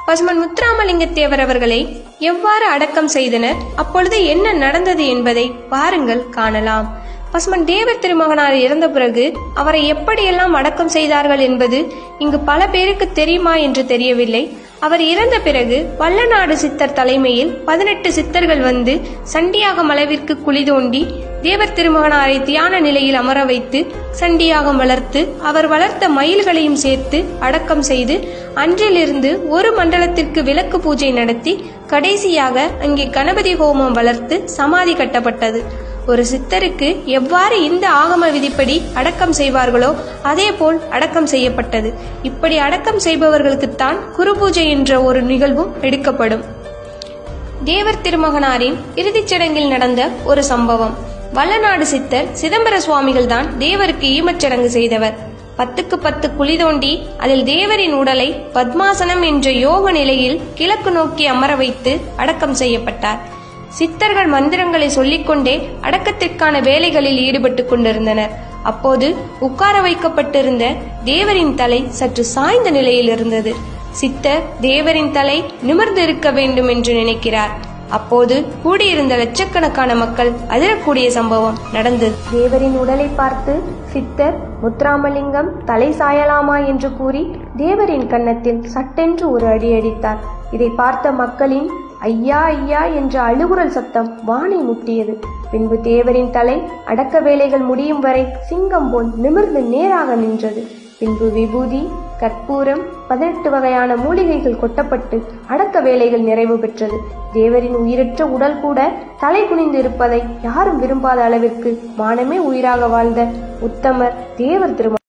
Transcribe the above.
பசுமன் முத்துராமலிங்கத்தேவர் அவர்களை எவ்வாறு அடக்கம் செய்தனர் அப்பொழுது என்ன நடந்தது என்பதை பாருங்கள் காணலாம் பசுமன் தேவர் திருமகனார் இறந்த பிறகு அவரை எப்படியெல்லாம் அடக்கம் செய்தார்கள் என்பது இங்கு பல பேருக்கு தெரியுமா என்று தெரியவில்லை அவர் இறந்த பிறகு வல்லநாடு சித்தர் தலைமையில் பதினெட்டு சித்தர்கள் வந்து சண்டியாகம் அளவிற்கு குழி தோண்டி தேவர் திருமகனாரை தியான நிலையில் அமர வைத்து சண்டியாகம் வளர்த்து அவர் வளர்த்த மயில்களையும் சேர்த்து அடக்கம் செய்து அன்றிலிருந்து ஒரு மண்டலத்திற்கு விளக்கு பூஜை நடத்தி கடைசியாக அங்கே கணபதி ஹோமம் வளர்த்து சமாதி கட்டப்பட்டது ஒரு சித்தருக்கு எவ்வாறு இந்த ஆகம விதிப்படி அடக்கம் செய்வார்களோ அதேபோல் அடக்கம் செய்யப்பட்டது இப்படி அடக்கம் செய்பவர்களுக்குத்தான் குரு பூஜை என்ற ஒரு நிகழ்வும் எடுக்கப்படும் தேவர் திருமகனாரின் இறுதிச் சடங்கில் நடந்த ஒரு சம்பவம் வல்லநாடு சித்தர் சிதம்பர சுவாமிகள் தான் தேவருக்கு ஈமச்சடங்கு செய்தவர் பத்துக்கு பத்து குழி தோண்டி அதில் தேவரின் உடலை பத்மாசனம் என்ற யோக நிலையில் கிழக்கு நோக்கி அமர வைத்து அடக்கம் செய்யப்பட்டார் சித்தர்கள் மந்திரங்களை சொல்லிக்கொண்டே அடக்கத்திற்கான வேலைகளில் ஈடுபட்டு கொண்டிருந்தனர் அப்போது உட்கார வைக்கப்பட்டிருந்த தேவரின் தலை சற்று சாய்ந்த நிலையில் இருந்தது சித்தர் தேவரின் தலை நிமிர்ந்து இருக்க வேண்டும் என்று நினைக்கிறார் அப்போது கூடியிருந்த லட்சக்கணக்கான மக்கள் அதிரக்கூடிய சம்பவம் நடந்தது தேவரின் உடலை பார்த்து சித்தர் முத்ராமலிங்கம் தலை சாயலாமா என்று கூறி தேவரின் கன்னத்தில் சட்டென்று ஒரு அடி அடித்தார் இதை பார்த்த மக்களின் ஐயா ஐயா என்ற அழுகுரல் சத்தம் வானை முட்டியது பின்பு தேவரின் தலை அடக்க வேலைகள் முடியும் வரை சிங்கம் போல் நிமிர்ந்து நேராக நின்றது பின்பு விபூதி கற்பூரம் பதினெட்டு வகையான மூலிகைகள் கொட்டப்பட்டு அடக்க வேலைகள் நிறைவு பெற்றது தேவரின் உயிரற்ற உடல் கூட தலை குனிந்து இருப்பதை யாரும் விரும்பாத அளவிற்கு மானமே உயிராக வாழ்ந்த உத்தமர் தேவர் திருமணம்